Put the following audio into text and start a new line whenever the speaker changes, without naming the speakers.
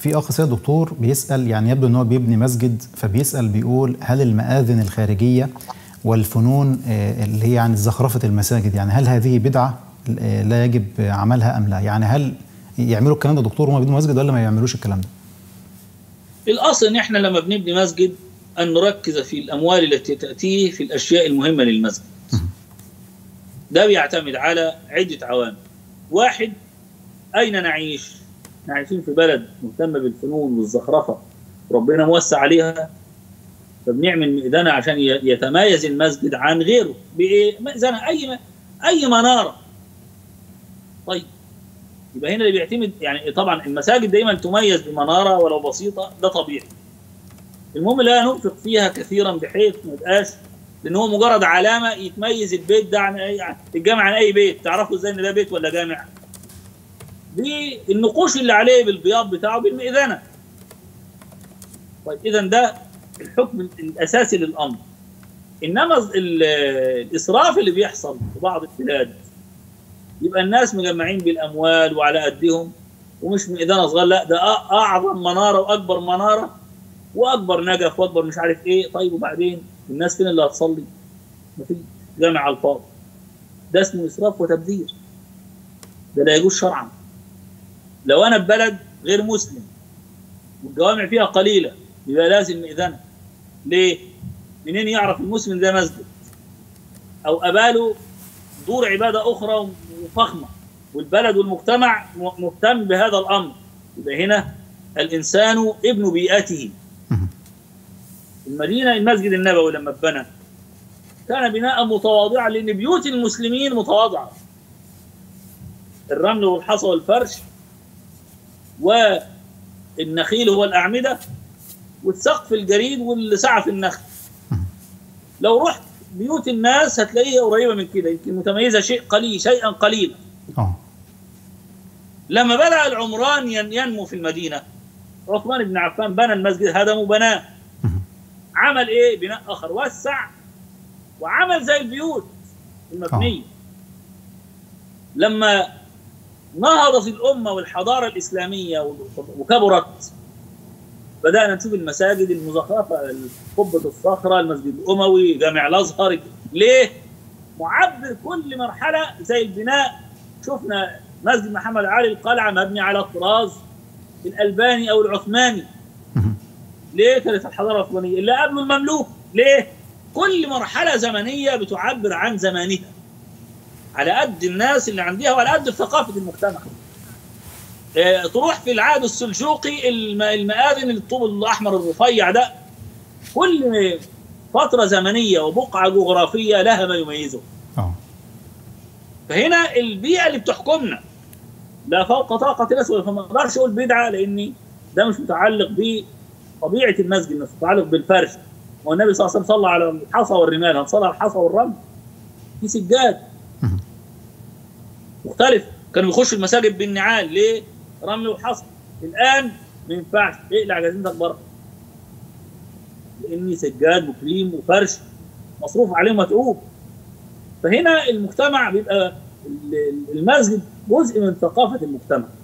في اخ سيد دكتور بيسال يعني يبدو ان هو بيبني مسجد فبيسال بيقول هل المآذن الخارجيه والفنون آه، اللي هي يعني زخرفه المساجد يعني هل هذه بدعه آه، لا يجب عملها ام لا؟ يعني هل يعملوا الكلام ده دكتور وهم بيبنوا مسجد ولا ما يعملوش الكلام ده؟
الاصل ان احنا لما بنبني مسجد ان نركز في الاموال التي تاتيه في الاشياء المهمه للمسجد. ده بيعتمد على عده عوامل. واحد اين نعيش؟ احنا عايشين في بلد مهتمه بالفنون والزخرفه ربنا موسع عليها فبنعمل مئذنه عشان ي- يتميز المسجد عن غيره بايه؟ مئذنه اي اي مناره. طيب يبقى هنا اللي بيعتمد يعني طبعا المساجد دايما تميز بمناره ولو بسيطه ده طبيعي. المهم لا ننفق فيها كثيرا بحيث ما يبقاش لان هو مجرد علامه يتميز البيت ده عن اي عن- الجامع عن اي بيت تعرفوا ازاي ان ده بيت ولا جامع؟ بالنقوش اللي عليه بالبياض بتاعه بالمئذنه. طيب اذا ده الحكم الاساسي للامر. انما ال- الاسراف اللي بيحصل في بعض البلاد يبقى الناس مجمعين بالاموال وعلى قدهم ومش مئذنه صغيره لا ده أ- اعظم مناره واكبر مناره واكبر نجف واكبر مش عارف ايه طيب وبعدين الناس فين اللي هتصلي؟ مفيش جامع على الفاضي ده اسمه اسراف وتبذير ده لا يجوز شرعا لو انا في بلد غير مسلم والجوامع فيها قليله يبقى لازم مئذنه ليه؟ منين يعرف المسلم ده مسجد؟ او اباله دور عباده اخرى وفخمه والبلد والمجتمع م- مهتم بهذا الامر يبقى هنا الانسان ابن بيئته
مهم.
المدينه المسجد النبوي لما اتبنى كان بناء متواضعا لان بيوت المسلمين متواضعه الرمل والحصى والفرش والنخيل هو الاعمده والسقف الجريد والسعف النخل لو رحت بيوت الناس هتلاقيها قريبه من كده يمكن متميزه شيء قليل شيئا قليلا
اه
لما بدا العمران ين- ينمو في المدينه عثمان بن عفان بنى المسجد هدمه بناه
مهم.
عمل ايه بناء اخر وسع وعمل زي البيوت المبنيه لما نهضت الامه والحضاره الاسلاميه وكبرت بدانا نشوف المساجد المزخرفه قبه الصخره المسجد الاموي جامع الازهر ليه؟ معبر كل مرحله زي البناء شفنا مسجد محمد علي القلعه مبني على الطراز الالباني او العثماني
مهم.
ليه كانت الحضاره العثمانيه اللي قبله المملوك ليه كل مرحله زمنيه بتعبر عن زمانها على قد الناس اللي عندها وعلى قد ثقافه المجتمع آه، تروح في العهد السلجوقي الم- المآذن الطوب الاحمر الرفيع ده كل فتره زمنيه وبقعه جغرافيه لها ما يميزه
اه
فهنا البيئه اللي بتحكمنا لا فوق طاقه الناس فما اقدرش اقول بدعه لاني ده مش متعلق بطبيعه المسجد مش متعلق بالفرش والنبي صلى الله عليه وسلم صلى على الحصى والرمال هنصلي على الحصى والرمل في سجاد
مهم.
مختلف كانوا يخشوا المساجد بالنعال ليه؟ رمل وحصى الان ما ينفعش اقلع جزمتك بره لاني سجاد وكريم وفرش مصروف عليه متعوب فهنا المجتمع بيبقى ال- المسجد جزء من ثقافه المجتمع